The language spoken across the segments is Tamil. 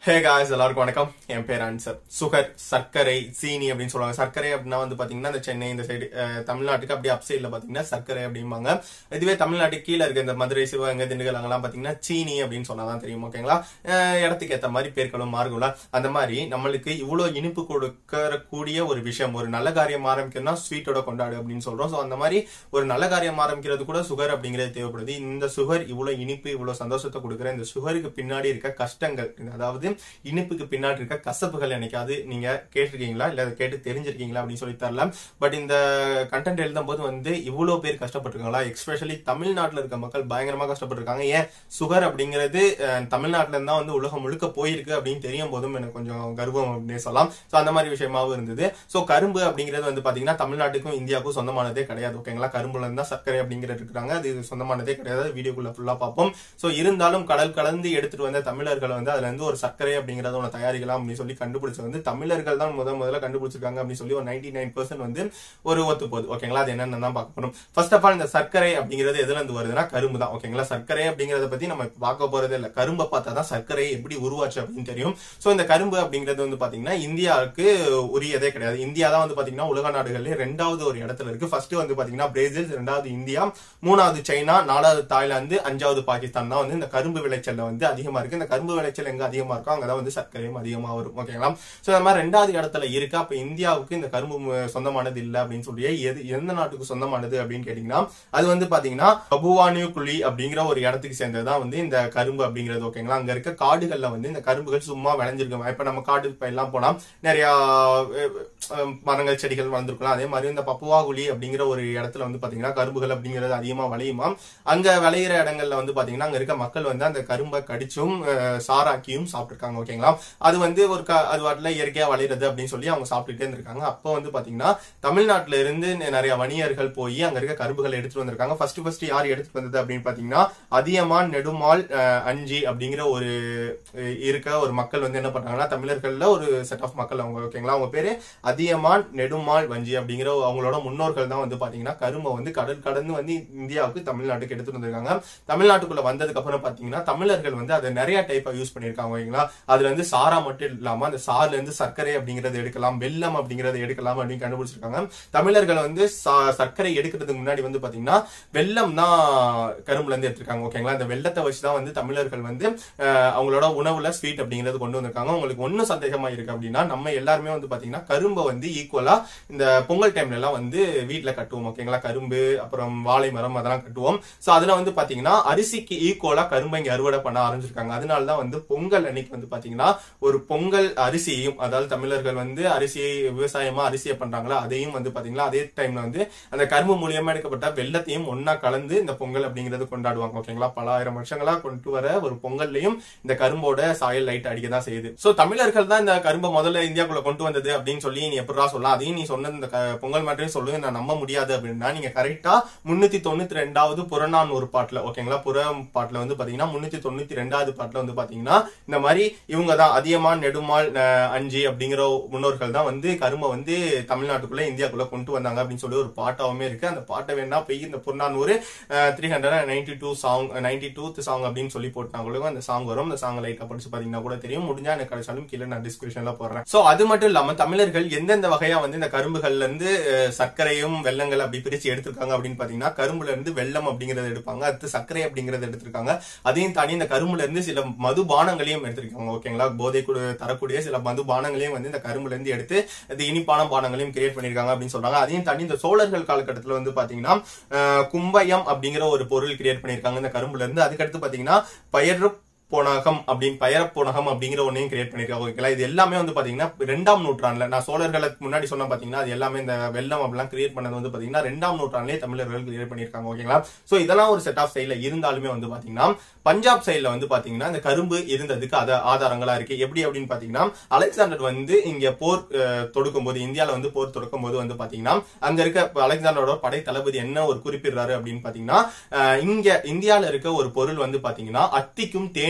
ஹே காய்ஸ் எல்லாருக்கும் வணக்கம் என் பேர் ஆன்சர் சுகர் சர்க்கரை சீனி அப்படின்னு சொல்லுவாங்க சர்க்கரை அப்படின்னா வந்து பாத்தீங்கன்னா இந்த சென்னை இந்த சைடு தமிழ்நாட்டுக்கு அப்படியே அப் சைட்ல பாத்தீங்கன்னா சர்க்கரை அப்படிம்பாங்க இதுவே தமிழ்நாட்டுக்கு கீழே இருக்க இந்த மதுரை சிவகங்கை திண்டுக்கல் அங்கெல்லாம் பாத்தீங்கன்னா சீனி அப்படின்னு சொன்னாதான் தெரியும் ஓகேங்களா அஹ் இடத்துக்கு ஏத்த மாதிரி பேர்களும் மாறுங்களா அந்த மாதிரி நம்மளுக்கு இவ்வளவு இனிப்பு கொடுக்கக்கூடிய ஒரு விஷயம் ஒரு நல்ல காரியம் ஆரம்பிக்கணும்னா ஸ்வீட்டோட கொண்டாடு அப்படின்னு சொல்றோம் ஸோ அந்த மாதிரி ஒரு நல்ல காரியம் ஆரம்பிக்கிறது கூட சுகர் அப்படிங்கிறது தேவைப்படுது இந்த சுகர் இவ்வளவு இனிப்பு இவ்வளவு சந்தோஷத்தை கொடுக்குற இந்த சுகருக்கு பின்னாடி இருக்க கஷ்டங்கள் அதாவது இனிப்புக்கு பின்னாடி இருக்க கசப்புகள் என்னைக்காவது நீங்க கேட்டிருக்கீங்களா இல்ல அதை கேட்டு தெரிஞ்சிருக்கீங்களா அப்படின்னு சொல்லி தரல பட் இந்த கண்டென்ட் எழுதும் போது வந்து இவ்வளவு பேர் கஷ்டப்பட்டிருக்காங்களா எஸ்பெஷலி தமிழ்நாட்டுல இருக்க மக்கள் பயங்கரமா கஷ்டப்பட்டிருக்காங்க ஏன் சுகர் அப்படிங்கிறது அஹ், தமிழ்நாட்டுல இருந்தா வந்து உலகம் முழுக்க போயிருக்கு அப்படின்னு தெரியும் போதும் எனக்கு கொஞ்சம் கர்வம் அப்படின்னு சொல்லலாம் சோ அந்த மாதிரி விஷயமாவும் இருந்தது சோ கரும்பு அப்படிங்கிறது வந்து பாத்தீங்கன்னா தமிழ்நாட்டுக்கும் இந்தியாவுக்கும் சொந்தமானதே கிடையாது ஓகேங்களா கரும்புல இருந்தா சர்க்கரை அப்படிங்கிறது இருக்கிறாங்க அது சொந்தமானதே கிடையாது வீடியோக்குள்ள ஃபுல்லா பார்ப்போம் சோ இருந்தாலும் கடல் கலந்து எடுத்துட்டு வந்த தமிழர்கள் வந்து அதுல இருந்து ஒரு சர்க்கரை அப்படிங்கறத ஒன்று தயாரிக்கலாம் அப்படின்னு சொல்லி கண்டுபிடிச்சது வந்து தமிழர்கள் தான் முத முதல்ல கண்டுபிடிச்சிருக்காங்க அப்படின்னு சொல்லி ஒரு நைன்டி நைன் வந்து ஒரு ஒத்து போகுது ஓகேங்களா அது என்னன்னு தான் பார்க்க போறோம் ஃபர்ஸ்ட் ஆஃப் ஆல் இந்த சர்க்கரை அப்படிங்கிறது எதுல இருந்து வருதுன்னா கரும்பு தான் ஓகேங்களா சர்க்கரை அப்படிங்கறத பத்தி நம்ம இப்ப பார்க்க போறதே இல்ல கரும்பை பார்த்தா தான் சர்க்கரை எப்படி உருவாச்சு அப்படின்னு தெரியும் சோ இந்த கரும்பு அப்படிங்கிறது வந்து பாத்தீங்கன்னா இந்தியாவுக்கு உரியதே கிடையாது இந்தியா தான் வந்து பாத்தீங்கன்னா உலக நாடுகள்ல ரெண்டாவது ஒரு இடத்துல இருக்கு ஃபர்ஸ்ட் வந்து பாத்தீங்கன்னா பிரேசில் ரெண்டாவது இந்தியா மூணாவது சைனா நாலாவது தாய்லாந்து அஞ்சாவது பாகிஸ்தான் தான் வந்து இந்த கரும்பு விளைச்சல்ல வந்து அதிகமா இருக்கு இந்த கரும்பு விளைச்சல் எங்க அதிகமா இருக்கோ அங்கதான் வந்து சர்க்கரையும் அதிகமா வரும் ஓகேங்களா சோ இந்த மாதிரி ரெண்டாவது இடத்துல இருக்கு அப்ப இந்தியாவுக்கு இந்த கரும்பு மு- சொந்தமானது இல்ல அப்படின்னு சொல்லி எது எந்த நாட்டுக்கு சொந்தமானது அப்படின்னு கேட்டீங்கன்னா அது வந்து பாத்தீங்கன்னா பபுவானியு குழி அப்படிங்கிற ஒரு இடத்துக்கு சேர்ந்ததுதான் வந்து இந்த கரும்பு அப்படிங்கிறது ஓகேங்களா அங்க இருக்க காடுகள்ல வந்து இந்த கரும்புகள் சும்மா விளைஞ்சிருக்கும் இப்ப நம்ம காடு இப்ப எல்லாம் போனா நிறைய அஹ், அஹ், மரங்கள் செடிகள் வளர்ந்துருக்கலாம் அதே மாதிரி இந்த பப்புவாகுழி அப்படிங்கிற ஒரு இடத்துல வந்து பாத்தீங்கன்னா கரும்புகள் அப்படிங்கிறது அதிகமா விளையுமா அங்க விளையிற இடங்கள்ல வந்து பாத்தீங்கன்னா அங்க இருக்க மக்கள் வந்து அந்த கரும்பை கடிச்சும் அஹ், சாராக்கியும் சாப்பிட்டிருக்காங்க ஓகேங்களா அது வந்து ஒரு க- அது வாட்டில இயற்கையா விளையிறது அப்படின்னு சொல்லி அவங்க சாப்பிட்டுட்டே இருந்திருக்காங்க அப்போ வந்து பாத்தீங்கன்னா தமிழ்நாட்டுல இருந்து நி- நிறைய வணிகர்கள் போய் அங்க இருக்க கரும்புகளை எடுத்துட்டு வந்திருக்காங்க ஃபர்ஸ்ட் ஃபர்ஸ்ட் யார் எடுத்துட்டு வந்தது அப்படின்னு பாத்தீங்கன்னா அதியமான் நெடுமால் அஹ், அஞ்சி அப்படிங்கிற ஒரு அஹ், இருக்க ஒரு மக்கள் வந்து என்ன பண்றாங்கன்னா தமிழர்கள்ல ஒரு செட் ஆஃப் மக்கள் அவங்க ஓகேங்களா அவங்க பேரு அதியமான் நெடுமால் வஞ்சி அப்படிங்கிற அவங்களோட முன்னோர்கள் தான் வந்து பாத்தீங்கன்னா கரும்பை வந்து கடல் கடந்து வந்து இந்தியாவுக்கு தமிழ்நாட்டுக்கு எடுத்துட்டு வந்திருக்காங்க தமிழ்நாட்டுக்குள்ள வந்ததுக்கு அப்புறம் பாத்தீங்கன்னா தமிழர்கள் வந்து அதை நிறைய டைப்பா யூஸ் பண்ணிருக்காங்க ஓகேங்களா அதுல இருந்து சாரா மட்டும் இல்லாம அந்த சார்ல இருந்து சர்க்கரை அப்படிங்கறது எடுக்கலாம் வெல்லம் அப்படிங்கறத எடுக்கலாம் அப்படின்னு கண்டுபிடிச்சிருக்காங்க தமிழர்கள் வந்து சா- சர்க்கரை எடுக்கிறதுக்கு முன்னாடி வந்து பாத்தீங்கன்னா வெல்லம் தான் கரும்புல இருந்து எடுத்திருக்காங்க ஓகேங்களா இந்த வெள்ளத்தை வச்சுதான் வந்து தமிழர்கள் வந்து அஹ், அவங்களோட உணவுல ஸ்வீட் அப்படிங்கறது கொண்டு வந்திருக்காங்க உங்களுக்கு ஒன்னும் சந்தேகமா இருக்கு அப்படின்னா நம்ம எல்லாருமே வந்து பாத்தீங்கன்னா கரும்பை வந்து ஈக்குவலா இந்த பொங்கல் டைம்ல எல்லாம் வந்து வீட்ல கட்டுவோம் ஓகேங்களா கரும்பு அப்புறம் வாழை மரம் அதெல்லாம் கட்டுவோம் சோ அதுல வந்து பாத்தீங்கன்னா அரிசிக்கு ஈக்குவலா கரும்பை இங்க அறுவடை பண்ண ஆரம்பிச்சிருக்காங்க அதனால தான் வந்து பொங்கல் அன்னைக்கு வந்து பாத்தீங்கன்னா ஒரு பொங்கல் அரிசியையும் அதாவது தமிழர்கள் வந்து அரிசியை விவசாயமா அரிசியை பண்றாங்களா அதையும் வந்து பாத்தீங்கன்னா அதே டைம்ல வந்து அந்த கரும்பு மூலியமா எடுக்கப்பட்ட வெள்ளத்தையும் ஒன்னா கலந்து இந்த பொங்கல் அப்படிங்கறது கொண்டாடுவாங்க ஓகேங்களா பல ஆயிரம் வருஷங்களா கொண்டு வர ஒரு பொங்கல்லையும் இந்த கரும்போட சாயல் லைட் அடிக்க தான் செய்யுது சோ தமிழர்கள் தான் இந்த கரும்பை முதல்ல இந்தியாக்குள்ள கொண்டு வந்தது அப்படின்னு சொல்லி நீ எப்படா சொல்லலாம் அதையும் நீ சொன்னது இந்த க- பொங்கல் மட்டும் சொல்லு நான் நம்ப முடியாது அப்படின்னா நீங்க கரெக்டா முன்னூத்தி தொண்ணூத்தி ரெண்டாவது புறநானூறு பாட்டுல ஓகேங்களா புறம் பாட்டுல வந்து பாத்தீங்கன்னா முன்னூத்தி தொண்ணூத்தி ரெண்டாவது பாட்டுல வந்து பாத்தீங்கன்னா இந்த மாதிரி இவங்க தான் அதியமான் நெடுமால் அஹ், அஞ்சி அப்படிங்கிற முன்னோர்கள் தான் வந்து கரும்பை வந்து தமிழ்நாட்டுக்குள்ள இந்தியாக்குள்ள கொண்டு வந்தாங்க அப்படின்னு சொல்லி ஒரு பாட்டாவுமே இருக்கு அந்த பாட்டை வேணா போய் இந்த Purananuru three hundred ninety two song ninety two song அப்படின்னு சொல்லி போட்டாங்களும் அந்த சாங் வரும் அந்த சாங் லைட்டா படிச்சு பாத்தீங்கன்னா கூட தெரியும் முடிஞ்சா எனக்கு கிடைச்சாலும் கீழே நான் டிஸ்கிரிப்ஷன்ல போடுறேன் சோ அது மட்டும் இல்லாம தமிழர்கள் எந்தெந்த வகையா வந்து இந்த கரும்புகள்ல இருந்து அஹ், சர்க்கரையும் வெள்ளங்கள் அப்படி பிரிச்சு எடுத்திருக்காங்க அப்படின்னு பாத்தீங்கன்னா கரும்புல இருந்து வெள்ளம் அப்படிங்கறத எடுப்பாங்க அடுத்து சர்க்கரை அப்படிங்கறத எடுத்திருக்காங்க அதையும் தாண்டி இந்த கரும்புல இருந்து சில மதுபானங்களையும் எடுத்திருக்காங்க ஓகேங்களா போதை கூட தரக்கூடிய சில மதுபானங்களையும் வந்து இந்த கரும்புல இருந்து எடுத்து இது இனிப்பான பானங்களையும் கிரியேட் பண்ணிருக்காங்க அப்படின்னு சொல்றாங்க அதையும் தாண்டி இந்த சோழர்கள் காலகட்டத்துல வந்து பாத்தீங்கன்னா அஹ், கும்பயம் அப்படிங்கிற ஒரு பொருள் கிரியேட் பண்ணிருக்காங்க இந்த கரும்புல இருந்து அதுக்கடுத்து பாத்தீங்கன்னா பயறு போனகம் அப்படின்னு பயரப்போனகம் அப்படிங்கிற ஒன்னையும் கிரியேட் பண்ணிருக்காங்க ஓகேங்களா இது எல்லாமே வந்து பாத்தீங்கன்னா ரெண்டாம் நூற்றாண்டுல நான் சோழர்களுக்கு முன்னாடி சொன்ன பாத்தீங்கன்னா அது எல்லாமே இந்த வெள்ளம் அப்படிலாம் கிரியேட் பண்ணது வந்து பாத்தீங்கன்னா ரெண்டாம் நூற்றாண்டுலேயே தமிழர்கள் கிரியேட் பண்ணிருக்காங்க ஓகேங்களா சோ இதெல்லாம் ஒரு செட் ஆஃப் சைட்ல இருந்தாலுமே வந்து பாத்தீங்கன்னா பஞ்சாப் சைட்ல வந்து பாத்தீங்கன்னா இந்த கரும்பு இருந்ததுக்கு அது ஆதாரங்களா இருக்கு எப்படி அப்படின்னு பாத்தீங்கன்னா அலெக்சாண்டர் வந்து இங்க போர் அஹ், தொடுக்கும் போது இந்தியால வந்து போர் தொடுக்கும் போது வந்து பாத்தீங்கன்னா அங்க இருக்க இப்ப அலெக்சாண்டரோட படை தளபதி என்ன ஒரு குறிப்பிடுறாரு அப்படின்னு பாத்தீங்கன்னா அஹ், இங்க இந்தியால இருக்க ஒரு பொருள் வந்து பாத்தீங்கன்னா அத்திக்கும் தேனுக்கும்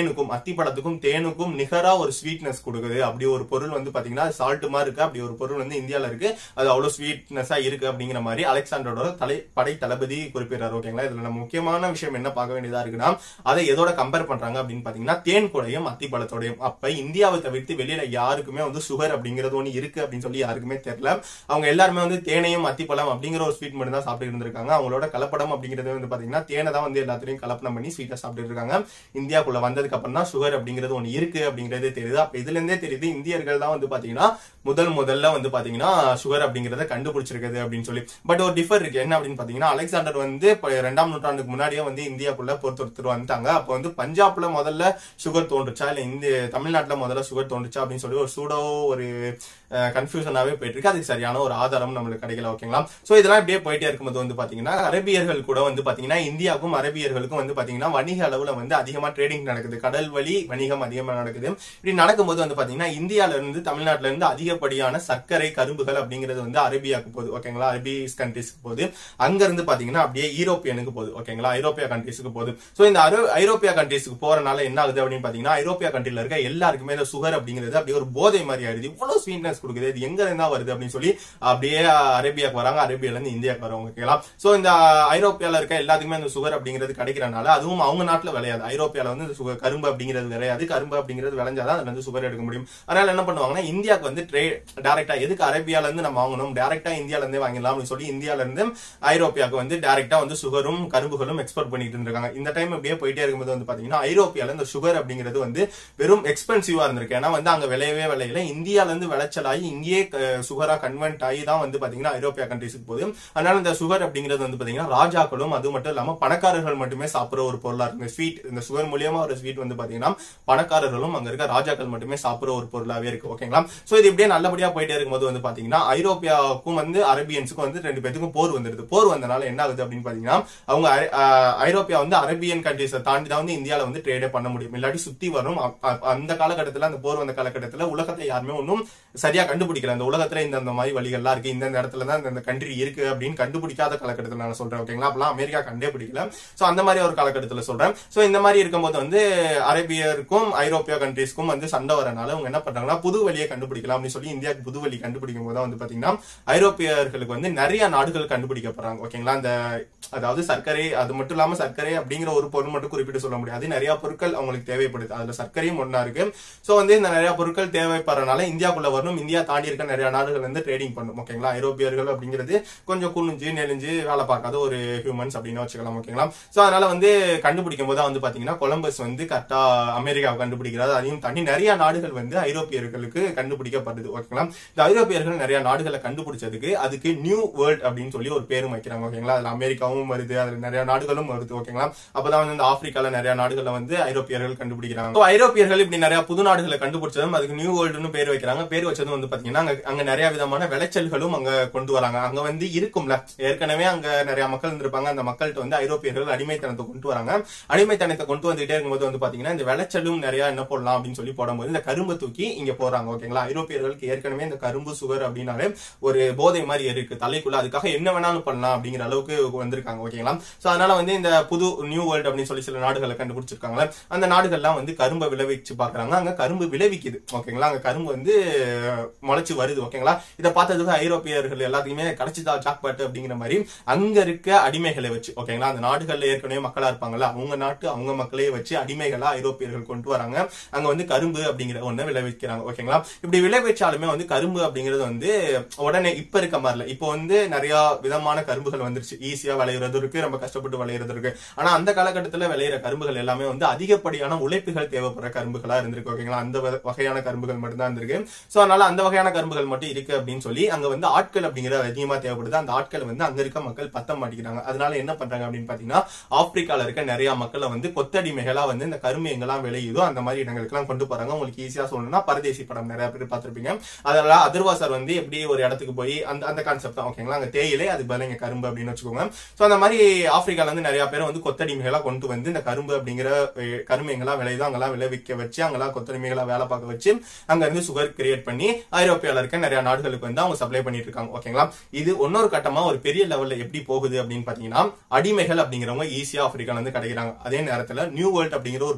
தேனுக்கும் அத்திப்பழத்துக்கும் தேனுக்கும் நிகரா ஒரு ஸ்வீட்னஸ் கொடுக்குது அப்படி ஒரு பொருள் வந்து பாத்தீங்கன்னா சால்ட் மாதிரி இருக்கு அப்படி ஒரு பொருள் வந்து இந்தியால இருக்கு அது அவ்வளவு ஸ்வீட்னஸா இருக்கு அப்படிங்கிற மாதிரி அலெக்சாண்டரோட தலை படை தளபதி குறிப்பிடுறாரு ஓகேங்களா இதுல நம்ம முக்கியமான விஷயம் என்ன பார்க்க வேண்டியதா இருக்குன்னா அதை எதோட கம்பேர் பண்றாங்க அப்படின்னு பாத்தீங்கன்னா தேன் கூடையும் அத்திப்பழத்தோடையும் அப்ப இந்தியாவை தவிர்த்து வெளியில யாருக்குமே வந்து சுகர் அப்படிங்கிறது ஒண்ணு இருக்கு அப்படின்னு சொல்லி யாருக்குமே தெரியல அவங்க எல்லாருமே வந்து தேனையும் அத்திப்பழம் அப்படிங்கிற ஒரு ஸ்வீட் மட்டும் தான் சாப்பிட்டு இருந்திருக்காங்க அவங்களோட கலப்படம் அப்படிங்கிறது வந்து பாத்தீங்கன்னா தேனை தான் வந்து எல்லாத்தையும் கலப்படம் பண்ணி ஸ்வீட்டா சாப்பிட்டு இருக்காங்க இந்தியாக்குள்ள வந்ததுக்கு அப்புறம் தான் சுகர் அப்படிங்கிறது ஒண்ணு இருக்கு அப்படிங்கிறது தெரியுது அப்ப இதுல இருந்தே தெரியுது இந்தியர்கள் தான் வந்து பாத்தீங்கன்னா முதல் முதல்ல வந்து பாத்தீங்கன்னா சுகர் அப்படிங்கறத கண்டுபிடிச்சிருக்குது அப்படின்னு சொல்லி பட் ஒரு டிஃபர் இருக்கு என்ன அப்படின்னு பாத்தீங்கன்னா அலெக்சாண்டர் வந்து இப்ப இரண்டாம் நூற்றாண்டுக்கு முன்னாடியே வந்து இந்தியாக்குள்ள பொறுத்தொருத்தர் வந்துட்டாங்க அப்ப வந்து பஞ்சாப்ல முதல்ல சுகர் தோன்றுச்சா இல்ல இந்த தமிழ்நாட்டுல முதல்ல சுகர் தோன்றுச்சா அப்படின்னு சொல்லி ஒரு சூடோ ஒரு கன்ஃபியூஷனாவே போயிட்டு இருக்கு அதுக்கு சரியான ஒரு ஆதாரம் நம்மளுக்கு கிடைக்கல ஓகேங்களா சோ இதெல்லாம் இப்படியே போயிட்டே இருக்கும்போது வந்து பாத்தீங்கன்னா அரபியர்கள் கூட வந்து பாத்தீங்கன்னா இந்தியாவுக்கும் அரபியர்களுக்கும் வந்து பாத்தீங்கன்னா வணிக அளவுல வந்து அதிகமா ட்ரேடிங் நடக்குது கடல் வழி வணிகம் அதிகமா நடக்குது இப்படி நடக்கும்போது வந்து பாத்தீங்கன்னா இந்தியால இருந்து தமிழ்நாட்டுல இருந்து அதிகப்படியான சர்க்கரை கரும்புகள் அப்படிங்கிறது வந்து அரேபியாவுக்கு போகுது ஓகேங்களா அரபிஸ் கண்ட்ரிஸ்க்கு போகுது அங்க இருந்து பாத்தீங்கன்னா அப்படியே யூரோப்பியனுக்கு போகுது ஓகேங்களா ஐரோப்பியா கண்ட்ரிஸ்க்கு போகுது சோ இந்த ஐரோ- ஐரோப்பியா கண்ட்ரிஸ்க்கு போறனால என்ன ஆகுது அப்படின்னு பாத்தீங்கன்னா ஐரோப்பியா கண்ட்ரில இருக்க எல்லாருக்குமே இந்த சுகர் அப்படிங்கிறது அப்படியே ஒரு போதை மாதிரி ஆயிடுது இவ்வளவு ஸ்வீட்னஸ் கொடுக்குது இது எங்க இருந்தா வருது அப்படின்னு சொல்லி அப்படியே அரேபியாக்கு வராங்க அரேபியால இருந்து இந்தியாவுக்கு வரவங்க ஓகேங்களா சோ இந்த ஐரோப்பியால இருக்க எல்லாத்துக்குமே அந்த சுகர் அப்படிங்கிறது கிடைக்கிறனால அதுவும் அவங்க நாட்டுல விளையாது ஐரோப்பியால வந்து இந்த சுகர் கரும்பு அப்படிங்கிறது விளையாது கரும்பு அப்படிங்கிறது விளைஞ்சாதான் அதுல இருந்து சுகர் எடுக்க முடியும் அதனால என்ன பண்ணுவாங்கன்னா இந்தியாவுக்கு வந்து ட்ரே டைரக்டா எதுக்கு அரேபியால இருந்து நம்ம வாங்கணும் டைரக்டா இந்தியால இருந்தே வாங்கிடலாம் அப்படின்னு சொல்லி இந்தியால இருந்து ஐரோப்பியாவுக்கு வந்து டைரக்டா வந்து சுகரும் கரும்புகளும் எக்ஸ்போர்ட் பண்ணிட்டு இருந்திருக்காங்க இந்த டைம் அப்படியே போயிட்டே இருக்கும்போது வந்து பாத்தீங்கன்னா ஐரோப்பியால இந்த சுகர் அப்படிங்கிறது வந்து வெறும் எக்ஸ்பென்சிவா இருந்திருக்கு ஏன்னா வந்து அங்க விளையவே விளையில இந்தியால இருந்து விளைச்சலாகி இங்கேயே சுகரா கன்வெர்ட் ஆகி தான் வந்து பாத்தீங்கன்னா ஐரோப்பியா கண்ட்ரிஸ்க்கு போகுது அதனால இந்த சுகர் அப்படிங்கிறது வந்து பாத்தீங்கன்னா ராஜாக்களும் அது மட்டும் இல்லாம பணக்காரர்கள் மட்டுமே சாப்பிடுற ஒரு பொருளா இருக்கு ஸ்வீட் இந்த சுகர் மூலியமா ஒரு ஸ்வீட் வந்து பாத்தீங்கன்னா பணக்காரர்களும் அங்க இருக்க ராஜாக்கள் மட்டுமே சாப்பிடுற ஒரு பொருளாவே இருக்கு ஓகேங்களா சோ இது இப்படியே நல்லபடியா போயிட்டே இருக்கும்போது வந்து பாத்தீங்கன்னா ஐரோப்பியாவுக்கும் வந்து அரபியன்ஸுக்கும் வந்து ரெண்டு பேத்துக்கும் போர் வந்துருது போர் வந்தனால என்ன ஆகுது அப்படின்னு பாத்தீங்கன்னா அவங்க ஐ- ஆஹ் ஐரோப்பியா வந்து அரபியன் கண்ட்ரிஸை தாண்டி தான் வந்து இந்தியால வந்து ட்ரேடே பண்ண முடியும் இல்லாட்டி சுத்தி வரும் அ- அ- அந்த காலகட்டத்துல அந்த போர் வந்த காலகட்டத்துல உலகத்தை யாருமே ஒன்றும் சரியா கண்டுபிடிக்கல அந்த உலகத்துல இந்த அந்த மாதிரி வழிகள்லாம் இருக்கு இந்த இடத்துல தான் இந்த கண்ட்ரி இருக்கு அப்படின்னு கண்டுபிடிக்காத காலகட்டத்தில் நான் சொல்றேன் ஓகேங்களா அப்பெல்லாம் அமெரிக்கா கண்டே பிடிக்கல சோ அந்த மாதிரி ஒரு காலகட்டத்தில் சொல்றேன் சோ இந்த மாதிரி இருக்கும்போது வந்து அரேபியருக்கும் ஐரோப்பியா கண்ட்ரீஸ்க்கும் வந்து சண்டை வரனால அவங்க என்ன பண்றாங்கன்னா புது வழியை கண்டுபிடிக்கலாம் அப்படின்னு சொல்லி இந்தியாவுக்கு புது வழி கண்டுபிடிக்கும் போது தான் வந்து பாத்தீங்கன்னா ஐரோப்பியர்களுக்கு வந்து நிறைய நாடுகள் கண்டுபிடிக்கப்படுறாங்க ஓகேங்களா அந்த அதாவது சர்க்கரை அது மட்டும் இல்லாம சர்க்கரை அப்படிங்கிற ஒரு பொருள் மட்டும் குறிப்பிட்டு சொல்ல முடியாது நிறைய பொருட்கள் அவங்களுக்கு தேவைப்படுது அதுல சர்க்கரையும் ஒண்ணா இருக்கு சோ வந்து இந்த நிறைய பொருட்கள் தேவைப்படுறதுனால இந்தியாக்குள்ள வரணும் இந்தியா தாண்டி இருக்க நிறைய நாடுகள் வந்து ட்ரேடிங் பண்ணும் ஓகேங்களா ஐரோப்பியர்கள் அப்படிங்கிறது கொஞ்சம் குனிஞ்சு நெளிஞ்சு வேலை பார்க்காத ஒரு ஹியூமன்ஸ் அப்படின்னு வச்சுக்கலாம் ஓகேங்களா சோ அதனால வந்து கண்டுபிடிக்கும் போது வந்து பாத்தீங்கன்னா கொலம்பஸ் வந்து கரெக்டா அமெரிக்காவை கண்டுபிடிக்கிறாரு அதையும் தாண்டி நிறைய நாடுகள் வந்து ஐரோப்பியர்களுக்கு கண்டுபிடிக்கப்படுது ஓகேங்களா இந்த ஐரோப்பியர்கள் நிறைய நாடுகளை கண்டுபிடிச்சதுக்கு அதுக்கு நியூ வேர்ல்ட் அப்படின்னு சொல்லி ஒரு பேரும் வைக்கிறாங்க ஓகேங்களா அதுல அமெரிக்காவும் வருது அதுல நிறைய நாடுகளும் வருது ஓகேங்களா அப்பதான் வந்து இந்த ஆப்பிரிக்கால நிறைய நாடுகளை வந்து ஐரோப்பியர்கள் கண்டுபிடிக்கிறாங்க So, ஐரோப்பியர்கள் இப்படி நிறைய புது நாடுகளை கண்டுபிடிச்சதும் அதுக்கு நியூ வேர்ல்டுன்னு பேர் வைக்கிறாங்க பேர் வச்சதும் வந்து பாத்தீங்கன்னா அங்க அங்க நிறைய விதமான விளைச்சல்களும் அங்க கொண்டு வராங்க அங்க வந்து இருக்கும்ல ஏற்கனவே அங்க நிறைய மக்கள் இருந்திருப்பாங்க அந்த மக்கள்கிட்ட வந்து ஐரோப்பியர்கள் அடிமைத்தனத்தை கொண்டு வராங்க அடிமைத்தனத்தை கொண்டு வந்துட்டே இருக்கும்போது வந்து பாத்தீங்கன்னா இந்த விளைச்சலும் நிறைய என்ன போடலாம் அப்படின்னு சொல்லி போடும்போது இந்த கரும்பு தூக்கி இங்க போறாங்க ஓகேங்களா ஐரோப்பியர்களுக்கு ஏற்கனவே இந்த கரும்பு சுகர் அப்படின்னாலே ஒரு போதை மாதிரி இருக்கு தலைக்குள்ள அதுக்காக என்ன வேணாலும் பண்ணலாம் அப்படிங்கிற அளவுக்கு வந்திருக்காங்க ஓகேங்களா சோ அதனால வந்து இந்த புது நியூ வேர்ல்டு அப்படின்னு சொல்லி சில நாடுகளை கண்டுபிடிச்சிருக்காங்களே அந்த நாடுகள்லாம் வந்து கரும்பை விளைவிச்சு பாக்குறாங்க அங்க கரும்பு விளைவிக்குது ஓகேங்களா அங்க கரும்பு வந்து முளைச்சு வருது ஓகேங்களா இதை பார்த்ததுக்கு ஐரோப்பியர்கள் எல்லாத்தையுமே கிடைச்சிதா ஜாக்பாட் அப்படிங்கிற மாதிரி அங்க இருக்க அடிமைகளை வச்சு ஓகேங்களா அந்த நாடுகள்ல ஏற்கனவே மக்களா இருப்பாங்கல்ல அவங்க நாட்டு அவங்க மக்களையே வச்சு அடிமைகளா ஐரோப்பியர்கள் கொண்டு வராங்க அங்க வந்து கரும்பு அப்படிங்கிற ஒண்ணு விளைவிக்கிறாங்க ஓகேங்களா இப்படி விளைவிச்சாலுமே வந்து கரும்பு அப்படிங்கிறது வந்து உடனே இப்ப இருக்க மாதிரி இல்ல இப்போ வந்து நிறைய விதமான கரும்புகள் வந்துருச்சு ஈஸியா விளையிறது இருக்கு ரொம்ப கஷ்டப்பட்டு விளையிறது இருக்கு ஆனா அந்த காலகட்டத்துல விளையிற கரும்புகள் எல்லாமே வந்து அதிகப்படியான உழைப்புகள் தேவைப்படுற கரும்புகளா இருந்திருக்கு ஓகேங்களா அந்த வ- வகையான கரும்புகள் மட்டும் தான் இருந்திருக்கு சோ அதனால அந்த வகையான கரும்புகள் மட்டும் இருக்கு அப்படின்னு சொல்லி அங்க வந்து ஆட்கள் அப்படிங்கிறது அதிகமா தேவைப்படுது அந்த ஆட்கள் வந்து அங்க இருக்க மக்கள் பத்த மாட்டேங்கிறாங்க அதனால என்ன பண்றாங்க அப்படின்னு பாத்தீங்கன்னா ஆப்பிரிக்கால இருக்க நிறைய மக்களை வந்து கொத்தடிமைகளா வந்து இந்த கரும்பு எங்கெல்லாம் விளையுதோ அந்த மாதிரி இடங்களுக்கு எல்லாம் கொண்டு போறாங்க உங்களுக்கு ஈஸியா சொல்லணும்னா பரதேசி படம் நிறைய பேர் பார்த்திருப்பீங்க அதனால அதர்வா சார் வந்து எப்படி ஒரு இடத்துக்கு போய் அந்த அந்த கான்செப்ட் தான் ஓகேங்களா அங்க தேயிலை அது பதிலா இங்க கரும்பு அப்படின்னு வச்சுக்கோங்க சோ அந்த மாதிரி ஆப்பிரிக்கால இருந்து நிறைய பேர் வந்து கொத்தடிமைகளா கொண்டு வந்து இந்த கரும்பு அப்படிங்கிற அஹ், கரும்பு எங்கெல்லாம் விளையுதோ அங்கெல்லாம் விளைவிக்க வச்சு அங்கெல்லாம் கொத்தடிமைகளா வேலை பார்க்க வச்சு அங்க இருந்து சுகர் கிரியேட் பண்ணி ஐரோப்பியால இருக்க நிறைய நாடுகளுக்கு வந்து அவங்க சப்ளை பண்ணிட்டு இருக்காங்க ஓகேங்களா இது இன்னொரு கட்டமா ஒரு பெரிய லெவல்ல எப்படி போகுது அப்படின்னு பாத்தீங்கன்னா அடிமைகள் அப்படிங்கிறவங்க ஈஸியா ஆப்பிரிக்கால இருந்து கிடைக்கிறாங்க அதே நேரத்துல நியூ வேர்ல்ட் அப்படிங்கிற ஒரு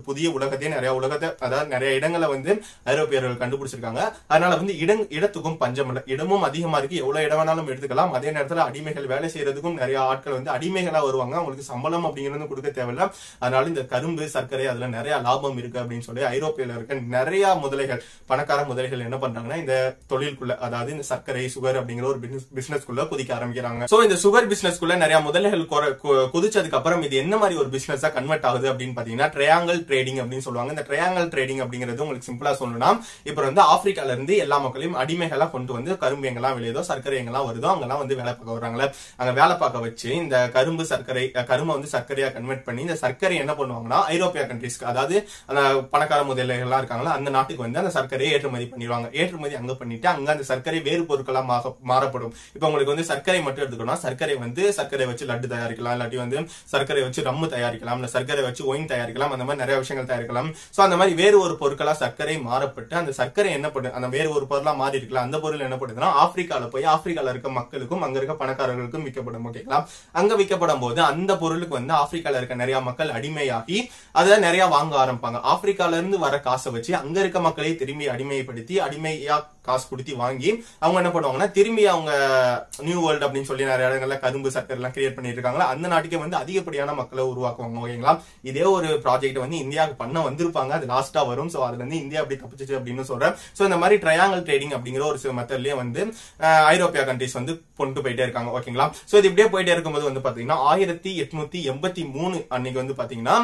புதிய உலகத்தையே நிறைய உலகத்தை அதாவது நிறைய இடங்களை வந்து ஐரோப்பியர்கள் கண்டுபிடிச்சிருக்காங்க அதனால வந்து இடம் இடத்துக்கும் பஞ்சம் இல்லை இடமும் அதிகமா இருக்கு எவ்வளவு இடம் வேணாலும் எடுத்துக்கலாம் அதே நேரத்துல அடிமைகள் வேலை செய்யறதுக்கும் நிறைய ஆட்கள் வந்து அடிமைகளா வருவாங்க அவங்களுக்கு சம்பளம் அப்படிங்கிறது கொடுக்க தேவையில்ல அதனால இந்த கரும்பு சர்க்கரை அதுல நிறைய லாபம் இருக்கு அப்படின்னு சொல்லி ஐரோப்பியில இருக்க நிறைய முதலைகள் பணக்கார முதலைகள் என்ன பண்றாங்கன்னா இந்த தொழிலுக்குள்ள அதாவது இந்த சர்க்கரை சுகர் அப்படிங்கிற ஒரு பிசினஸ் குள்ள குதிக்க ஆரம்பிக்கிறாங்க சோ இந்த சுகர் பிசினஸ் குள்ள நிறைய முதலைகள் குற- கு- குதிச்சதுக்கு அப்புறம் இது என்ன மாதிரி ஒரு பிசினஸா கன்வெர்ட் ஆகுது அப்படின்னு பாத்தீங்கன்னா ட்ரையாங்கல் ட்ரேடிங் அப்படின்னு சொல்லுவாங்க இந்த ட்ரையாங்கல் ட்ரேடிங் அப்படிங்கிறது உங்களுக்கு சிம்பிளா சொல்லணும்னா இப்ப வந்து ஆப்பிரிக்கால இருந்து எல்லா மக்களையும் அடிமைகளா கொண்டு வந்து கரும்பு எங்கெல்லாம் விளையுதோ சர்க்கரை எங்கெல்லாம் வருதோ அங்கெல்லாம் வந்து வேலை பார்க்க வர்றாங்களே அங்க வேலை பார்க்க வச்சு இந்த கரும்பு சர்க்கரை அஹ், கரும்பை வந்து சர்க்கரையா கன்வெர்ட் பண்ணி இந்த சர்க்கரை என்ன பண்ணுவாங்கன்னா ஐரோப்பிய கண்ட்ரீஸ்க்கு அதாவது அந்த பணக்கார முதலைகள்லாம் இருக்காங்களா அந்த நாட்டுக்கு வந்து அந்த சர்க்கரையை ஏற்றுமதி பண்ணிடுவாங்க ஏற்றுமதி அங்க பண்ணிட்டு அங்க அந்த சர்க்கரை வேறு பொருட்களா மாக- மாறப்படும் இப்ப உங்களுக்கு வந்து சர்க்கரை மட்டும் எடுத்துக்கணும் சர்க்கரை வந்து சர்க்கரை வச்சு லட்டு தயாரிக்கலாம் இல்லாட்டி வந்து சர்க்கரை வச்சு ரம்மு தயாரிக்கலாம் இல்ல சர்க்கரை வச்சு ஒயின் தயாரிக்கலாம் அந்த மாதிரி நிறைய விஷயங்கள் தயாரிக்கலாம் சோ அந்த மாதிரி வேறு ஒரு பொருட்களா சர்க்கரை மாறப்பட்டு அந்த சர்க்கரை என்ன பண்ணு அந்த வேறு ஒரு பொருளா மாறி இருக்கலாம் அந்த பொருள் என்ன பண்ணுதுன்னா ஆப்பிரிக்கால போய் ஆப்பிரிக்கால இருக்க மக்களுக்கும் அங்க இருக்க பணக்காரர்களுக்கும் விற்கப்படும் ஓகேங்களா அங்க விற்கப்படும் போது அந்த பொருளுக்கு வந்து ஆப்பிரிக்கால இருக்க நிறைய மக்கள் அடிமையாகி அதை நிறைய வாங்க ஆரம்பிப்பாங்க ஆப்பிரிக்கால இருந்து வர காசை வச்சு அங்க இருக்க மக்களை திரும்பி அடிமைப்படுத்தி அடிமையா காசு கொடுத்து வாங்கி அவங்க என்ன பண்ணுவாங்கன்னா திரும்பி அவங்க நியூ வேர்ல்டு அப்படின்னு சொல்லி நிறைய இடங்கள்ல கரும்பு சர்க்கரை எல்லாம் கிரியேட் பண்ணிட்டு இருக்காங்களா அந்த நாட்டுக்கே வந்து அதிகப்படியான மக்களை உருவாக்குவாங்க ஓகேங்களா இதே ஒரு ப்ராஜெக்ட் வந்து இந்தியாவுக்கு பண்ண வந்திருப்பாங்க அது லாஸ்டா வரும் சோ அதுல இருந்து இந்தியா அப்படி தப்பிச்சிச்சு அப்படின்னு சொல்றேன் சோ இந்த மாதிரி ட்ரையாங்கல் ட்ரேடிங் அப்படிங்கிற ஒரு சில மெத்தட்லயே வந்து அஹ், ஐரோப்பியா கண்ட்ரிஸ் வந்து கொண்டு போயிட்டே இருக்காங்க ஓகேங்களா சோ இது இப்படியே போயிட்டே இருக்கும்போது வந்து பாத்தீங்கன்னா ஆயிரத்தி எட்நூத்தி எண்பத்தி மூணு அன்னைக்கு வந்து பாத்தீங்கன்னா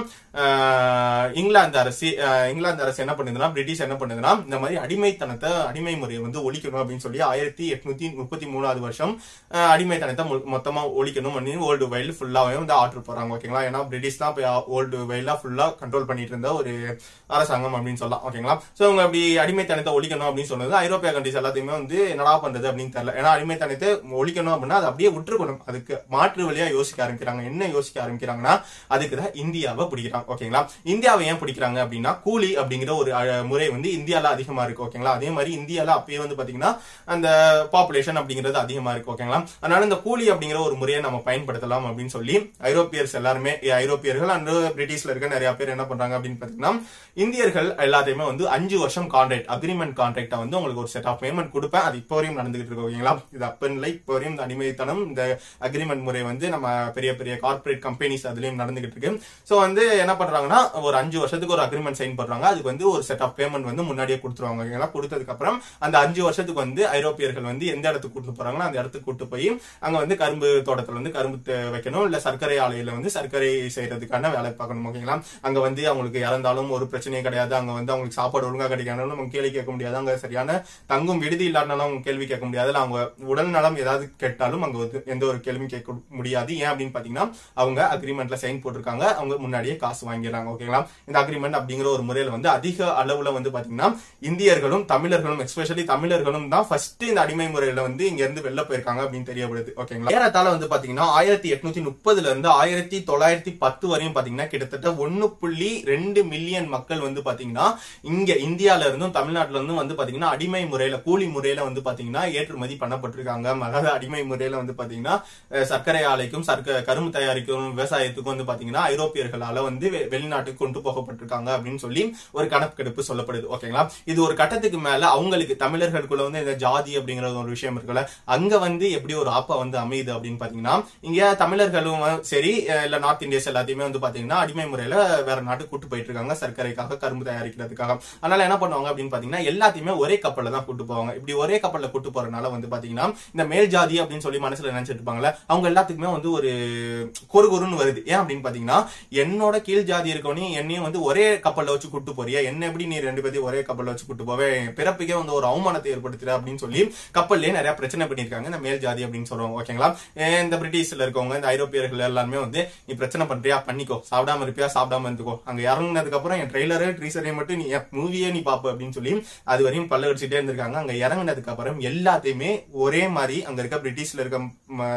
அஹ், இங்கிலாந்து அரசு அஹ், இங்கிலாந்து அரசு என்ன பண்ணுதுன்னா பிரிட்டிஷ் என்ன பண்ணுதுன்னா இந்த மாதிரி அடிமைத்தனத்தை அடிமை முறையை வந்து ஒழிக்கணும் அப்படின்னு சொல்லி ஆயிரத்தி எட்நூத்தி முப்பத்தி மூணாவது வருஷம் அஹ், அடிமைத்தனத்தை மொ- மொத்தமா ஒழிக்கணும் அப்படின்னு வேர்ல்டு வைல்டு ஃபுல்லாவே வந்து ஆர்டர் போறாங்க ஓகேங்களா ஏன்னா பிரிட்டிஷ் தான் போய் வேர்ல்டு வைல்டா ஃபுல்லா கண்ட்ரோல் பண்ணிட்டு இருந்த ஒரு அரசாங்கம் அப்படின்னு சொல்லலாம் ஓகேங்களா சோ அவங்க அப்படி அடிமைத்தனத்தை ஒழிக்கணும் அப்படின்னு சொன்னது ஐரோப்பிய கண்ட்ரிஸ் எல்லாத்தையுமே வந்து என்னடா பண்றது அப்படின்னு தெரியல ஏன்னா அடிமைத்தனத்தை ஒழிக்கணும் அப்படின்னா அதை அப்படியே விட்டுருக்கணும் அதுக்கு மாற்று வழியா யோசிக்க ஆரம்பிக்கிறாங்க என்ன யோசிக்க ஆரம்பிக்கிறாங்கன்னா அதுக்கு தான் இந்தியாவை பிடிக்கிறாங்க ஓகேங்களா இந்தியாவை ஏன் பிடிக்கிறாங்க அப்படின்னா கூலி அப்படிங்கிற ஒரு அஹ், முறை வந்து இந்தியால அதிகமா இருக்கு ஓகேங்களா அதே மாதிரி இந்தியால அப்பயே வந்து பாத்தீங்கன்னா அந்த பாப்புலேஷன் அப்படிங்கிறது அதிகமா இருக்கு ஓகேங்களா அதனால இந்த கூலி அப்படிங்கிற ஒரு முறையை நம்ம பயன்படுத்தலாம் அப்படின்னு சொல்லி ஐரோப்பியர்ஸ் எல்லாருமே ஐரோப்பியர்கள் அண்ட் பிரிட்டிஷ்ல இருக்க நிறைய பேர் என்ன பண்றாங்க அப்படின்னு பாத்தீங்கன்னா இந்தியர்கள் எல்லாத்தையுமே வந்து அஞ்சு வருஷம் கான்ட்ராக்ட் அக்ரிமெண்ட் கான்ட்ராக்டா வந்து உங்களுக்கு ஒரு செட் ஆஃப் பேமெண்ட் கொடுப்பேன் அது இப்போ வரையும் நடந்துகிட்டு இருக்கு ஓகேங்களா இது அப்ப இல்லை இப்போ வரையும் இந்த அடிமைத்தனம் இந்த அக்ரிமெண்ட் முறை வந்து நம்ம பெரிய பெரிய கார்ப்பரேட் கம்பெனிஸ் அதுலயும் நடந்துகிட்டு இருக்கு சோ வந்து என்ன பண்றாங்கன்னா ஒரு அஞ்சு வருஷத்துக்கு ஒரு அக்ரிமெண்ட் சைன் பண்றாங்க அதுக்கு வந்து ஒரு செட் ஆஃப் பேமெண்ட் வந்து முன்னாடியே கொடுத்துருவாங்க ஓகேங்களா கொடுத்ததுக்கு அப்புறம் அந்த அஞ்சு வருஷத்துக்கு வந்து ஐரோப்பியர்கள் வந்து எந்த இடத்துக்கு கூட்டு போறாங்களோ அந்த இடத்துக்கு கூட்டு போய் அங்க வந்து கரும்பு தோட்டத்துல வந்து கரும்பு தே- வைக்கணும் இல்ல சர்க்கரை ஆலையில வந்து சர்க்கரை செய்யறதுக்கான வேலை பார்க்கணும் ஓகேங்களா அங்க வந்து அவங்களுக்கு இறந்தாலும் ஒரு பிரச்சனையும் கிடையாது அங்க வந்து அவங்களுக்கு சாப்பாடு ஒழுங்கா கிடைக்கணும் அவங்க கேள்வி கேட்க முடியாது அங்க சரியான தங்கும் விடுதி இல்லாதனாலும் அவங்க கேள்வி கேட்க முடியாது இல்ல அவங்க உடல் நலம் ஏதாவது கேட்டாலும் அங்க வந்து எந்த ஒரு கேள்வியும் கேட்க முடியாது ஏன் அப்படின்னு பாத்தீங்கன்னா அவங்க அக்ரிமெண்ட்ல சைன் போட்டிருக்காங்க அவங்க முன்னாடியே காசு வாங்கிடுறாங்க ஓகேங்களா இந்த அக்ரிமெண்ட் அப்படிங்கிற ஒரு முறையில வந்து அதிக அளவுல வந்து பாத்தீங்கன்னா இந்தியர்களும் தமிழர்களும் எஸ்பெஷலி தமிழர்களும் தான் ஃபர்ஸ்ட் இந்த அடிமை முறையில வந்து இங்க இருந்து வெளில போயிருக்காங்க அப்படின்னு தெரியப்படுது ஓகேங்களா ஏறத்தாழ வந்து பாத்தீங்கன்னா ஆயிரத்தி எட்நூத்தி முப்பதுல இருந்து ஆயிரத்தி தொள்ளாயிரத்தி பத்து வரையும் பாத்தீங்கன்னா கிட்டத்தட்ட ஒன்னு புள்ளி ரெண்டு மில்லியன் மக்கள் வந்து பாத்தீங்கன்னா இங்க இந்தியால இருந்தும் தமிழ்நாட்டுல இருந்தும் வந்து பாத்தீங்கன்னா அடிமை முறையில கூலி முறையில வந்து பாத்தீங்கன்னா ஏற்றுமதி பண்ணப்பட்டிருக்காங்க அதாவது அடிமை முறையில வந்து பாத்தீங்கன்னா அஹ், சர்க்கரை ஆலைக்கும் சர்க்க கரும்பு தயாரிக்கும் விவசாயத்துக்கும் வந்து பாத்தீங்கன்னா ஐரோப்பியர்களால வந்து வெ- வெளிநாட்டுக்கு கொண்டு போகப்பட்டிருக்காங்க அப்படின்னு சொல்லி ஒரு கணக்கெடுப்பு சொல்லப்படுது ஓகேங்களா இது ஒரு கட்டத்துக்கு மேல அவங்களுக்கு தமிழர்களுக்குள்ள வந்து இந்த ஜாதி அப்படிங்கிற ஒரு விஷயம் இருக்குல்ல அங்க வந்து எப்படி ஒரு ஆப்பா வந்து அமையுது அப்படின்னு பாத்தீங்கன்னா இங்க தமிழர்களும் சரி அஹ், இல்ல நார்த் இந்தியஸ் எல்லாத்தையுமே வந்து பாத்தீங்கன்னா அடிமை முறையில வேற நாட்டுக்கு கூட்டு போயிட்டு இருக்காங்க சர்க்கரைக்காக கரும்பு தயாரிக்கிறதுக்காக அதனால என்ன பண்ணுவாங்க அப்படின்னு பாத்தீங்கன்னா எல்லாத்தையுமே ஒரே கப்பல்ல தான் கூட்டு போவாங்க இப்படி ஒரே கப்பல்ல கூட்டு போறதுனால வந்து பாத்தீங்கன்னா இந்த மேல் ஜாதி அப்படின்னு சொல்லி மனசுல நினைச்சிட்டு இருப்பாங்கல்ல அவங்க எல்லாத்துக்குமே வந்து ஒரு கொரு கொருன்னு வருது ஏன் அப்படின்னு பாத்தீங்கன்னா என்னோட கீழ் ஜாதி இருக்கவனையும் என்னையும் வந்து ஒரே கப்பல்ல வச்சு கூட்டு போறியா என்ன எப்படி நீ ரெண்டு பேத்தையும் ஒரே கப்பல்ல வச்சு கூட்டு போவே என் பிறப்புக்கே வந்து ஒரு அவமானத்தை ஏற்படுத்துற அப்படின்னு சொல்லி கப்பல்லே நிறைய பிரச்சனை பண்ணிருக்காங்க இந்த மேல் ஜாதி அப்படின்னு சொல்லுவாங்க ஓகேங்களா ஏன் இந்த பிரிட்டிஷ்ல இருக்கவங்க இந்த ஐரோப்பியர்கள் எல்லாருமே வந்து நீ பிரச்சனை பண்றியா பண்ணிக்கோ சாப்பிடாம இருப்பியா சாப்பிடாம இருந்துக்கோ அங்க இறங்குனதுக்கு அப்புறம் என் ட்ரெய்லரு ட்ரீசரையும் மட்டும் நீ மூவியே நீ பாப்பு அப்படின்னு சொல்லி அது வரையும் பல்ல கடிச்சிட்டே இருந்திருக்காங்க அங்க இறங்குனதுக்கு அப்புறம் எல்லாத்தையுமே ஒரே மாதிரி அங்க இருக்க பிரிட்டிஷ்ல இருக்க ம,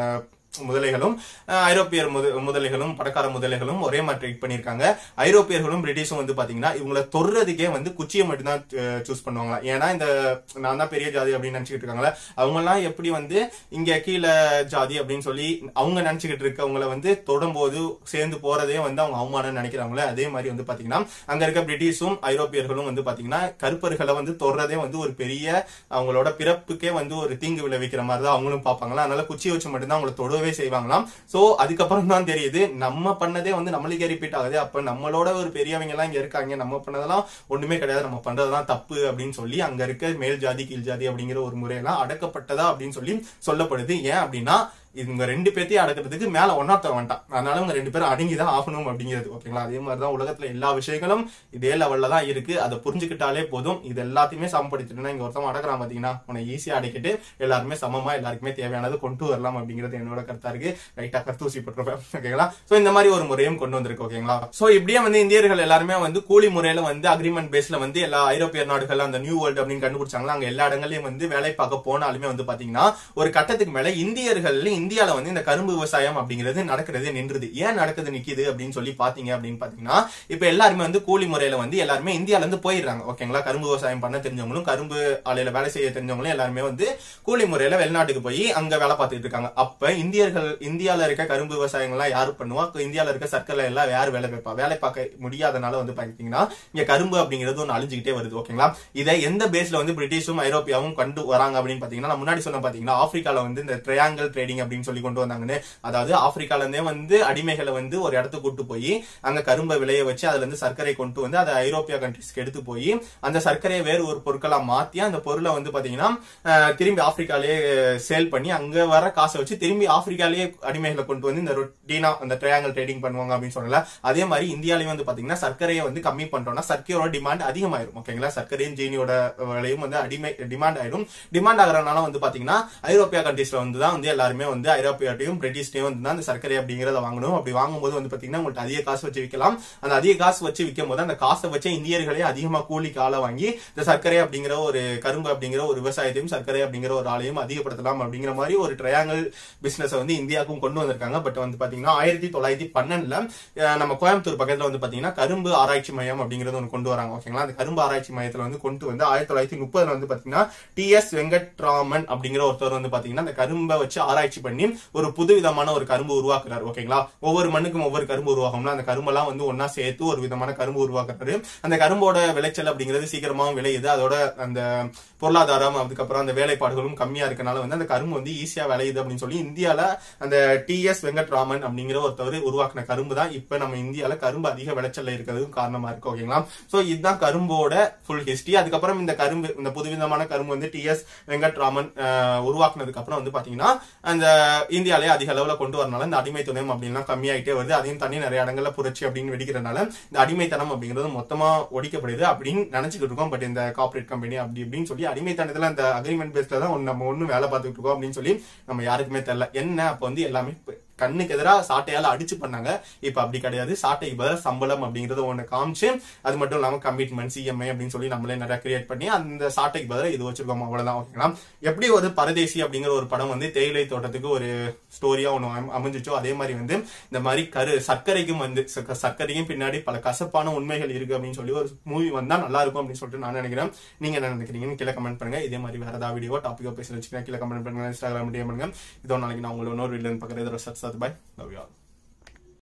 முதலைகளும் அஹ், ஐரோப்பியர் முத- முதலைகளும் படக்கார முதலைகளும் ஒரே மாதிரி ட்ரீட் பண்ணியிருக்காங்க ஐரோப்பியர்களும் பிரிட்டிஷும் வந்து பாத்தீங்கன்னா இவங்களை தொடுறதுக்கே வந்து குச்சியை மட்டும்தான் சூஸ் பண்ணுவாங்க ஏன்னா இந்த நான் தான் பெரிய ஜாதி அப்படின்னு நினைச்சுக்கிட்டு இருக்காங்களே அவங்க எல்லாம் எப்படி வந்து இங்க கீழே ஜாதி அப்படின்னு சொல்லி அவங்க நினைச்சுக்கிட்டு இருக்கவங்கள வந்து தொடும்போது சேர்ந்து போறதே வந்து அவங்க அவமானம் நினைக்கிறாங்களே அதே மாதிரி வந்து பாத்தீங்கன்னா அங்க இருக்க பிரிட்டிஷும் ஐரோப்பியர்களும் வந்து பாத்தீங்கன்னா கருப்பர்களை வந்து தொடுறதே வந்து ஒரு பெரிய அவங்களோட பிறப்புக்கே வந்து ஒரு தீங்கு விளைவிக்கிற மாதிரி தான் அவங்களும் பார்ப்பாங்களா அதனால குச்சி வச்சு மட்டும்தான் அவங்களை தொடவே செய்வாங்களாம் சோ அதுக்கப்புறம் தான் தெரியுது நம்ம பண்ணதே வந்து நம்மளுக்கே ரிப்பீட் ஆகுது அப்ப நம்மளோட ஒரு பெரியவங்க எல்லாம் இங்க இருக்காங்க நம்ம பண்ணதெல்லாம் ஒண்ணுமே கிடையாது நம்ம பண்றதெல்லாம் தப்பு அப்படின்னு சொல்லி அங்க இருக்க மேல் ஜாதி கீழ் ஜாதி அப்படிங்கிற ஒரு முறையெல்லாம் அடக்கப்பட்டதா அப்படின்னு சொல்லி சொல்லப்படுது ஏன் அப்படின்னா இவங்க ரெண்டு பேர்த்தையும் அடக்கிறதுக்கு மேல ஒன்னாத்தவன் வந்துட்டான் அதனால இவங்க ரெண்டு பேரும் அடங்கி தான் ஆகணும் அப்படிங்கிறது ஓகேங்களா அதே மாதிரி தான் உலகத்துல எல்லா விஷயங்களும் இதே லெவல்ல தான் இருக்கு அதை புரிஞ்சுக்கிட்டாலே போதும் இது எல்லாத்தையுமே சமப்படுத்திட்டுனா இங்க ஒருத்தவன் அடக்குறான் பாத்தீங்கன்னா உன்னை ஈஸியா அடைக்கிட்டு எல்லாருமே சமமா எல்லாருக்குமே தேவையானது கொண்டு வரலாம் அப்படிங்கிறது என்னோட கருத்தா இருக்கு ரைட்டா கருத்தூசி போட்டிருப்பேன் ஓகேங்களா சோ இந்த மாதிரி ஒரு முறையும் கொண்டு வந்திருக்கு ஓகேங்களா சோ இப்படியே வந்து இந்தியர்கள் எல்லாருமே வந்து கூலி முறையில வந்து அக்ரிமெண்ட் பேஸ்ல வந்து எல்லா ஐரோப்பிய நாடுகள் அந்த நியூ வேர்ல்டு அப்படின்னு கண்டுபிடிச்சாங்களா அங்க எல்லா இடங்களையும் வந்து வேலை பார்க்க போனாலுமே வந்து பாத்தீங்கன்னா ஒரு கட்டத்துக்கு மேல இந்தியர்கள் இந்தியால வந்து இந்த கரும்பு விவசாயம் அப்படிங்கிறது நடக்கிறது நின்றுது ஏன் நடக்குது நிக்குது அப்படின்னு சொல்லி பாத்தீங்க அப்படின்னு பாத்தீங்கன்னா இப்ப எல்லாருமே வந்து கூலி முறையில வந்து எல்லாருமே இந்தியால இருந்து போயிடுறாங்க ஓகேங்களா கரும்பு விவசாயம் பண்ண தெரிஞ்சவங்களும் கரும்பு ஆலையில வேலை செய்ய தெரிஞ்சவங்களும் எல்லாருமே வந்து கூலி முறையில வெளிநாட்டுக்கு போய் அங்க வேலை பார்த்துட்டு இருக்காங்க அப்ப இந்தியர்கள் இந்தியால இருக்க கரும்பு விவசாயங்கள்லாம் யாரு பண்ணுவா இந்தியால இருக்க சர்க்கரை எல்லாம் யார் வேலை வைப்பா வேலை பார்க்க முடியாதனால வந்து பாத்தீங்கன்னா இங்க கரும்பு அப்படிங்கிறது ஒன்று அழிஞ்சுக்கிட்டே வருது ஓகேங்களா இதை எந்த பேஸ்ல வந்து பிரிட்டிஷும் ஐரோப்பியாவும் கண்டு வராங்க அப்படின்னு பாத்தீங்கன்னா நான் முன்னாடி சொன்ன பாத்தீங்கன்னா ஆப்பிரிக்கால வந்து இந்த ட்ரையாங்கல் ட்ரேடிங் அப்படின்னு சொல்லி கொண்டு வந்தாங்கன்னு அதாவது ஆப்பிரிக்கால இருந்தே வந்து அடிமைகளை வந்து ஒரு இடத்துக்கு கூட்டு போய் அங்க கரும்பை விளைய வச்சு அதுல இருந்து சர்க்கரை கொண்டு வந்து அதை ஐரோப்பியா கண்ட்ரிஸ்க்கு எடுத்து போய் அந்த சர்க்கரையை வேறு ஒரு பொருட்களா மாத்தி அந்த பொருளை வந்து பாத்தீங்கன்னா அஹ், திரும்பி ஆப்பிரிக்காலே சேல் பண்ணி அங்க வர காசை வச்சு திரும்பி ஆப்பிரிக்காலேயே அடிமைகளை கொண்டு வந்து இந்த ரொட்டீனா அந்த ட்ரையாங்கல் ட்ரேடிங் பண்ணுவாங்க அப்படின்னு சொல்லல அதே மாதிரி இந்தியாலயும் வந்து பாத்தீங்கன்னா சர்க்கரையை வந்து கம்மி பண்றோம்னா சர்க்கரையோட டிமாண்ட் அதிகமாயிரும் ஓகேங்களா சர்க்கரையும் ஜீனியோட விலையும் வந்து அடிமை டிமாண்ட் ஆயிடும் டிமாண்ட் ஆகிறனால வந்து பாத்தீங்கன்னா ஐரோப்பியா கண்ட்ரீஸ்ல வந்து தான் வந்து எல்லாருமே வந்து ஐரோப்பியாட்டையும் பிரிட்டிஷ்டையும் வந்து தான் அந்த சர்க்கரை அப்படிங்கறத வாங்கணும் அப்படி வாங்கும்போது வந்து பாத்தீங்கன்னா உங்களுக்கு அதிக காசு வச்சு விற்கலாம் அந்த அதிக காசு வச்சு விற்கும் போது அந்த காசை வச்சு இந்தியர்களே அதிகமா கூலிக்கு ஆளை வாங்கி இந்த சர்க்கரை அப்படிங்கிற ஒரு கரும்பு அப்படிங்கிற ஒரு விவசாயத்தையும் சர்க்கரை அப்படிங்கிற ஒரு ஆலையும் அதிகப்படுத்தலாம் அப்படிங்கிற மாதிரி ஒரு ட்ரையாங்கல் பிசினஸ் வந்து இந்தியாவுக்கும் கொண்டு வந்திருக்காங்க பட் வந்து பாத்தீங்கன்னா ஆயிரத்தி தொள்ளாயிரத்தி பன்னெண்டுல அஹ், நம்ம கோயம்புத்தூர் பக்கத்துல வந்து பாத்தீங்கன்னா கரும்பு ஆராய்ச்சி மையம் அப்படிங்கறது ஒன்று கொண்டு வராங்க ஓகேங்களா அந்த கரும்பு ஆராய்ச்சி மையத்துல வந்து கொண்டு வந்து ஆயிரத்தி தொள்ளாயிரத்தி முப்பதுல வந்து பாத்தீங்கன்னா டி எஸ் வெங்கட்ராமன் அப்படிங்கிற ஒருத்தர் வந்து பாத்தீங்கன்னா அந்த கரும்பை வச்சு ஆராய்ச்சி பண்ணி ஒரு புது விதமான ஒரு கரும்பு உருவாக்குறாரு ஓகேங்களா ஒவ்வொரு மண்ணுக்கும் ஒவ்வொரு கரும்பு உருவாகும்ல அந்த கரும்பெல்லாம் வந்து ஒன்னா சேர்த்து ஒரு விதமான கரும்பு உருவாக்குறாரு அந்த கரும்போட விளைச்சல் அப்படிங்கிறது சீக்கிரமாவும் விளையுது அதோட அந்த பொருளாதாரம் அதுக்கப்புறம் அந்த வேலைப்பாடுகளும் கம்மியா இருக்கனால வந்து அந்த கரும்பு வந்து ஈஸியா விளையுது அப்படின்னு சொல்லி இந்தியால அந்த டி எஸ் வெங்கட்ராமன் அப்படிங்கிற ஒருத்தவர் உருவாக்குன கரும்பு தான் இப்ப நம்ம இந்தியால கரும்பு அதிக விளைச்சல்ல இருக்கிறதுக்கும் காரணமா இருக்கு ஓகேங்களா சோ இதுதான் கரும்போட ஃபுல் ஹிஸ்டரி அதுக்கப்புறம் இந்த கரும்பு இந்த புதுவிதமான கரும்பு வந்து டி எஸ் வெங்கட்ராமன் அஹ், உருவாக்குனதுக்கு அப்புறம் வந்து பாத்தீங்கன்னா அந்த இந்தியாலே அதிக அளவுல கொண்டு வரனால இந்த அடிமைத்தனம் அப்படின்லாம் கம்மியாயிட்டே வருது அதையும் தண்ணி நிறைய இடங்கள்ல புரட்சி அப்படின்னு வெடிக்கிறதுனால இந்த அடிமைத்தனம் அப்படிங்கிறது மொத்தமா ஒழிக்கப்படுது அப்படின்னு நினைச்சுக்கிட்டு இருக்கோம் பட் இந்த கார்ப்பரேட் கம்பெனி அப்படி இப்படின்னு சொல்லி அடிமைத்தனத்துல அந்த அக்ரிமெண்ட் பேஸ்ல தான் ஒண்ணு நம்ம ஒண்ணு வேலை பார்த்துட்டு இருக்கோம் அப்படின்னு சொல்லி நம்ம யாருக்குமே தெரியல என்ன அப்ப வந்து எல்லாமே இப்ப கண்ணுக்கு எதிராக சாட்டையால அடிச்சு பண்ணாங்க இப்ப அப்படி கிடையாது சாட்டைக்கு பதிலா சம்பளம் அப்படிங்கறத ஒண்ணு காமிச்சு அது மட்டும் இல்லாம கமிட்மெண்ட் சிஎம்ஐ அப்படின்னு சொல்லி நம்மளே நிறைய கிரியேட் பண்ணி அந்த சாட்டைக்கு பதிலா இது வச்சிருக்கோம் அவ்வளவுதான் ஓகேங்களா எப்படி ஒரு பரதேசி அப்படிங்கிற ஒரு படம் வந்து தேயிலை தோட்டத்துக்கு ஒரு ஸ்டோரியா ஒண்ணு அம- அமைஞ்சிச்சோ அதே மாதிரி வந்து இந்த மாதிரி கரு சர்க்கரைக்கும் வந்து சர்க்க- சர்க்கரையும் பின்னாடி பல கசப்பான உண்மைகள் இருக்கு அப்படின்னு சொல்லி ஒரு மூவி வந்தா நல்லா இருக்கும் அப்படின்னு சொல்லிட்டு நான் நினைக்கிறேன் நீங்க என்ன நினைக்கிறீங்கன்னு கீழே கமெண்ட் பண்ணுங்க இதே மாதிரி வேற ஏதாவது வீடியோ டாபிக்கோ பேச வச்சுக்கிறேன் கீழே கமெண்ட் பண்ணுங்க இன்ஸ்டாகிராம் டிஎம் பண்ணுங்க இதோ நாளைக்கு நான் உங்களை இன்னொரு வீடியோ பார்க்குறது சட்ஸ் பை லவ் யூ ஆல்